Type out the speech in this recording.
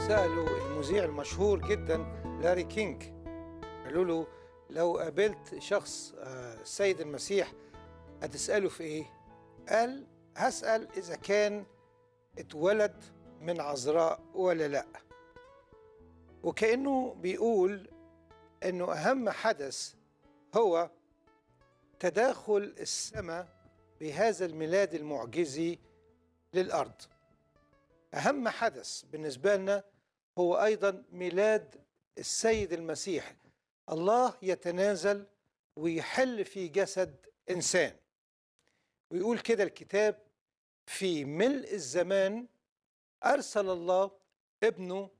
سألوا المذيع المشهور جدا لاري كينج قالوا له لو قابلت شخص آه، السيد المسيح هتسأله في إيه؟ قال هسأل إذا كان اتولد من عذراء ولا لأ وكأنه بيقول إنه أهم حدث هو تداخل السماء بهذا الميلاد المعجزي للأرض أهم حدث بالنسبة لنا هو أيضا ميلاد السيد المسيح الله يتنازل ويحل في جسد إنسان ويقول كده الكتاب في ملء الزمان أرسل الله ابنه